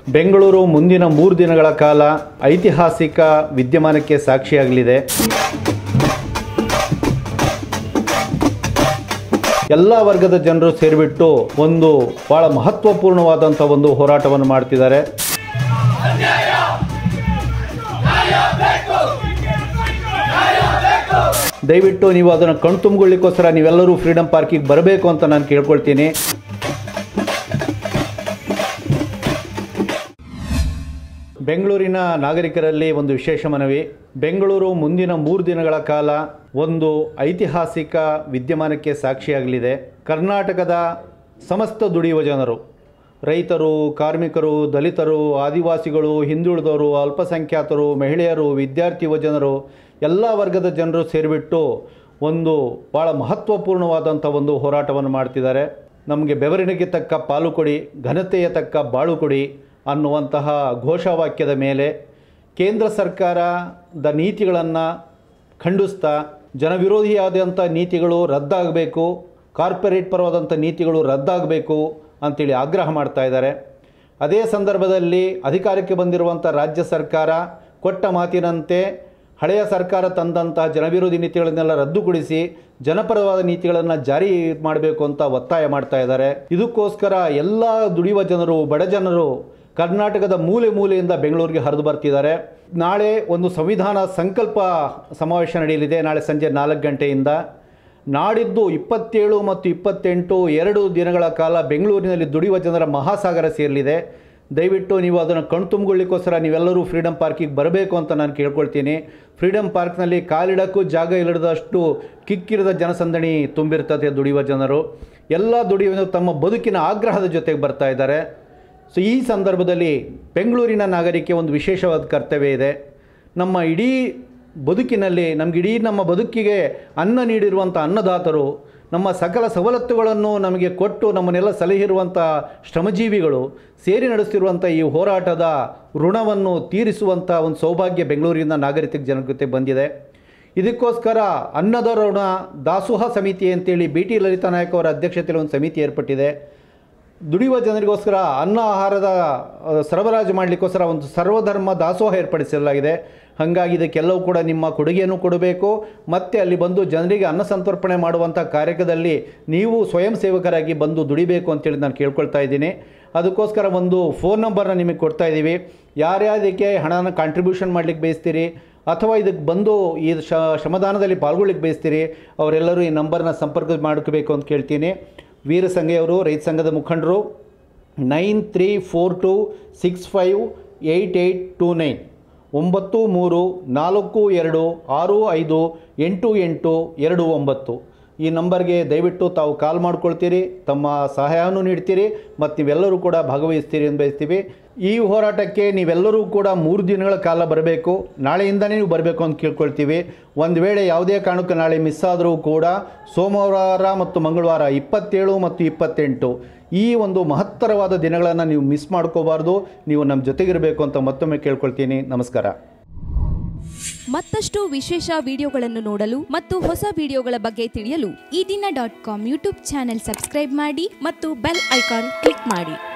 ಬೆಂಗಳೂರು ಮುಂದಿನ ಮೂರು ದಿನಗಳ ಕಾಲ ಐತಿಹಾಸಿಕ ವಿದ್ಯಮಾನಕ್ಕೆ ಸಾಕ್ಷಿಯಾಗಲಿದೆ ಎಲ್ಲ ವರ್ಗದ ಜನರು ಸೇರಿಬಿಟ್ಟು ಒಂದು ಬಹಳ ಮಹತ್ವಪೂರ್ಣವಾದಂಥ ಒಂದು ಹೋರಾಟವನ್ನು ಮಾಡ್ತಿದ್ದಾರೆ ದಯವಿಟ್ಟು ನೀವು ಅದನ್ನು ಕಣ್ತುಂಬಿಕೊಳ್ಳಿಕ್ಕೋಸ್ಕರ ನೀವೆಲ್ಲರೂ ಫ್ರೀಡಮ್ ಪಾರ್ಕಿಗೆ ಬರಬೇಕು ಅಂತ ನಾನು ಕೇಳ್ಕೊಳ್ತೀನಿ ಬೆಂಗಳೂರಿನ ನಾಗರಿಕರಲ್ಲಿ ಒಂದು ವಿಶೇಷ ಮನವಿ ಬೆಂಗಳೂರು ಮುಂದಿನ ಮೂರು ದಿನಗಳ ಕಾಲ ಒಂದು ಐತಿಹಾಸಿಕ ವಿದ್ಯಮಾನಕ್ಕೆ ಸಾಕ್ಷಿಯಾಗಲಿದೆ ಕರ್ನಾಟಕದ ಸಮಸ್ತ ದುಡಿಯುವ ಜನರು ರೈತರು ಕಾರ್ಮಿಕರು ದಲಿತರು ಆದಿವಾಸಿಗಳು ಹಿಂದುಳಿದವರು ಅಲ್ಪಸಂಖ್ಯಾತರು ಮಹಿಳೆಯರು ವಿದ್ಯಾರ್ಥಿ ಯುವಜನರು ಎಲ್ಲ ವರ್ಗದ ಜನರು ಸೇರಿಬಿಟ್ಟು ಒಂದು ಭಾಳ ಮಹತ್ವಪೂರ್ಣವಾದಂಥ ಒಂದು ಹೋರಾಟವನ್ನು ಮಾಡ್ತಿದ್ದಾರೆ ನಮಗೆ ಬೆವರಿನಿಗೆ ತಕ್ಕ ಪಾಲು ಕೊಡಿ ಘನತೆಯ ತಕ್ಕ ಬಾಳು ಕೊಡಿ ಅನ್ನುವಂತಹ ಘೋಷವಾಕ್ಯದ ಮೇಲೆ ಕೇಂದ್ರ ಸರ್ಕಾರದ ನೀತಿಗಳನ್ನು ಖಂಡಿಸ್ತಾ ಜನವಿರೋಧಿಯಾದಂಥ ನೀತಿಗಳು ರದ್ದಾಗಬೇಕು ಕಾರ್ಪೊರೇಟ್ ಪರವಾದಂಥ ನೀತಿಗಳು ರದ್ದಾಗಬೇಕು ಅಂತೇಳಿ ಆಗ್ರಹ ಮಾಡ್ತಾ ಇದ್ದಾರೆ ಅದೇ ಸಂದರ್ಭದಲ್ಲಿ ಅಧಿಕಾರಕ್ಕೆ ಬಂದಿರುವಂಥ ರಾಜ್ಯ ಸರ್ಕಾರ ಕೊಟ್ಟ ಮಾತಿನಂತೆ ಹಳೆಯ ಸರ್ಕಾರ ತಂದಂತಹ ಜನವಿರೋಧಿ ನೀತಿಗಳನ್ನೆಲ್ಲ ರದ್ದುಗೊಳಿಸಿ ಜನಪರವಾದ ನೀತಿಗಳನ್ನು ಜಾರಿ ಮಾಡಬೇಕು ಅಂತ ಒತ್ತಾಯ ಮಾಡ್ತಾ ಇದ್ದಾರೆ ಇದಕ್ಕೋಸ್ಕರ ಎಲ್ಲ ದುಡಿಯುವ ಜನರು ಬಡ ಜನರು ಕರ್ನಾಟಕದ ಮೂಲೆ ಮೂಲೆಯಿಂದ ಬೆಂಗಳೂರಿಗೆ ಹರಿದು ಬರ್ತಿದ್ದಾರೆ ನಾಳೆ ಒಂದು ಸಂವಿಧಾನ ಸಂಕಲ್ಪ ಸಮಾವೇಶ ನಡೆಯಲಿದೆ ನಾಳೆ ಸಂಜೆ ನಾಲ್ಕು ಗಂಟೆಯಿಂದ ನಾಡಿದ್ದು ಇಪ್ಪತ್ತೇಳು ಮತ್ತು ಇಪ್ಪತ್ತೆಂಟು ಎರಡು ದಿನಗಳ ಕಾಲ ಬೆಂಗಳೂರಿನಲ್ಲಿ ದುಡಿಯುವ ಜನರ ಮಹಾಸಾಗರ ಸೇರಲಿದೆ ದಯವಿಟ್ಟು ನೀವು ಅದನ್ನು ಕಣ್ತುಂಬಿಕೊಳ್ಳಿಕ್ಕೋಸ್ಕರ ನೀವೆಲ್ಲರೂ ಫ್ರೀಡಮ್ ಪಾರ್ಕಿಗೆ ಬರಬೇಕು ಅಂತ ನಾನು ಕೇಳ್ಕೊಳ್ತೀನಿ ಫ್ರೀಡಮ್ ಪಾರ್ಕ್ನಲ್ಲಿ ಕಾಲಿಡಕ್ಕೂ ಜಾಗ ಇಲ್ಲದಷ್ಟು ಕಿಕ್ಕಿರದ ಜನಸಂದಣಿ ತುಂಬಿರ್ತದೆ ದುಡಿಯುವ ಜನರು ಎಲ್ಲ ದುಡಿಯುವ ಜನರು ತಮ್ಮ ಬದುಕಿನ ಆಗ್ರಹದ ಜೊತೆಗೆ ಬರ್ತಾ ಇದ್ದಾರೆ ಸೊ ಈ ಸಂದರ್ಭದಲ್ಲಿ ಬೆಂಗಳೂರಿನ ನಾಗರಿಕೆ ಒಂದು ವಿಶೇಷವಾದ ಕರ್ತವ್ಯ ಇದೆ ನಮ್ಮ ಇಡೀ ಬದುಕಿನಲ್ಲಿ ನಮ್ಗೆ ಇಡೀ ನಮ್ಮ ಬದುಕಿಗೆ ಅನ್ನ ನೀಡಿರುವಂಥ ಅನ್ನದಾತರು ನಮ್ಮ ಸಕಲ ಸವಲತ್ತುಗಳನ್ನು ನಮಗೆ ಕೊಟ್ಟು ನಮ್ಮನ್ನೆಲ್ಲ ಸಲಹಿರುವಂಥ ಶ್ರಮಜೀವಿಗಳು ಸೇರಿ ನಡೆಸ್ತಿರುವಂಥ ಈ ಹೋರಾಟದ ಋಣವನ್ನು ತೀರಿಸುವಂಥ ಒಂದು ಸೌಭಾಗ್ಯ ಬೆಂಗಳೂರಿನ ನಾಗರಿಕ ಜನತೆ ಬಂದಿದೆ ಇದಕ್ಕೋಸ್ಕರ ಅನ್ನದ ಋಣ ದಾಸೋಹ ಸಮಿತಿ ಅಂತೇಳಿ ಬಿ ಟಿ ಲಲಿತಾ ನಾಯಕ್ ಅವರ ಅಧ್ಯಕ್ಷತೆಯಲ್ಲಿ ಒಂದು ಸಮಿತಿ ಏರ್ಪಟ್ಟಿದೆ ದುಡಿಯುವ ಜನರಿಗೋಸ್ಕರ ಅನ್ನ ಆಹಾರದ ಆ, ಸರಬರಾಜು ಮಾಡಲಿಕ್ಕೋಸ್ಕರ ಒಂದು ಸರ್ವಧರ್ಮ ದಾಸೋಹ ಏರ್ಪಡಿಸಲಾಗಿದೆ ಹಾಗಾಗಿ ಇದಕ್ಕೆಲ್ಲವೂ ಕೂಡ ನಿಮ್ಮ ಕೊಡುಗೆಯನ್ನು ಕೊಡಬೇಕು ಮತ್ತು ಅಲ್ಲಿ ಬಂದು ಜನರಿಗೆ ಅನ್ನ ಸಂತರ್ಪಣೆ ಮಾಡುವಂಥ ಕಾರ್ಯದಲ್ಲಿ ನೀವು ಸ್ವಯಂ ಸೇವಕರಾಗಿ ಬಂದು ದುಡಿಬೇಕು ಅಂತೇಳಿ ನಾನು ಕೇಳ್ಕೊಳ್ತಾ ಇದ್ದೀನಿ ಅದಕ್ಕೋಸ್ಕರ ಒಂದು ಫೋನ್ ನಂಬರ್ನ ನಿಮಗೆ ಕೊಡ್ತಾ ಇದ್ದೀವಿ ಯಾರ್ಯಾರಿಗೆ ಹಣನ ಕಾಂಟ್ರಿಬ್ಯೂಷನ್ ಮಾಡಲಿಕ್ಕೆ ಬಯಸ್ತೀರಿ ಅಥವಾ ಇದಕ್ಕೆ ಬಂದು ಈ ಶ ಶ್ರಮದಾನದಲ್ಲಿ ಪಾಲ್ಗೊಳ್ಳಿಕ್ಕೆ ಬಯಸ್ತೀರಿ ಅವರೆಲ್ಲರೂ ಈ ನಂಬರ್ನ ಸಂಪರ್ಕ ಮಾಡ್ಕೋಬೇಕು ಅಂತ ಕೇಳ್ತೀನಿ ವೀರ ಸಂಘೆಯವರು ರೈತ ಸಂಘದ ಮುಖಂಡರು nine three four two six five eight eight two nine ಒಂಬತ್ತು ಮೂರು ನಾಲ್ಕು ಎರಡು ಆರು ಐದು ಎಂಟು ಎಂಟು ಎರಡು ಒಂಬತ್ತು ಈ ನಂಬರ್ಗೆ ದಯವಿಟ್ಟು ತಾವು ಕಾಲ್ ಮಾಡ್ಕೊಳ್ತೀರಿ ತಮ್ಮ ಸಹಾಯವನ್ನು ನೀಡ್ತೀರಿ ಮತ್ತು ನೀವೆಲ್ಲರೂ ಕೂಡ ಭಾಗವಹಿಸ್ತೀರಿ ಅಂತ ಬಯಸ್ತೀವಿ ಈ ಹೋರಾಟಕ್ಕೆ ನೀವೆಲ್ಲರೂ ಕೂಡ ಮೂರು ದಿನಗಳ ಕಾಲ ಬರಬೇಕು ನಾಳೆಯಿಂದನೇ ನೀವು ಬರಬೇಕು ಅಂತ ಕೇಳ್ಕೊಳ್ತೀವಿ ಒಂದು ವೇಳೆ ಯಾವುದೇ ಕಾರಣಕ್ಕೂ ನಾಳೆ ಮಿಸ್ ಆದರೂ ಕೂಡ ಸೋಮವಾರ ಮತ್ತು ಮಂಗಳವಾರ ಇಪ್ಪತ್ತೇಳು ಮತ್ತು ಇಪ್ಪತ್ತೆಂಟು ಈ ಒಂದು ಮಹತ್ತರವಾದ ದಿನಗಳನ್ನು ನೀವು ಮಿಸ್ ಮಾಡ್ಕೋಬಾರ್ದು ನೀವು ನಮ್ಮ ಜೊತೆಗಿರಬೇಕು ಅಂತ ಮತ್ತೊಮ್ಮೆ ಕೇಳ್ಕೊಳ್ತೀನಿ ನಮಸ್ಕಾರ ಮತ್ತಷ್ಟು ವಿಶೇಷ ವಿಡಿಯೋಗಳನ್ನು ನೋಡಲು ಮತ್ತು ಹೊಸ ವಿಡಿಯೋಗಳ ಬಗ್ಗೆ ತಿಳಿಯಲು ಈ ದಿನ dot com YouTube channel subscribe ಮಾಡಿ ಮತ್ತು ಬೆಲ್ ಐಕಾನ್ ಕ್ಲಿಕ್ ಮಾಡಿ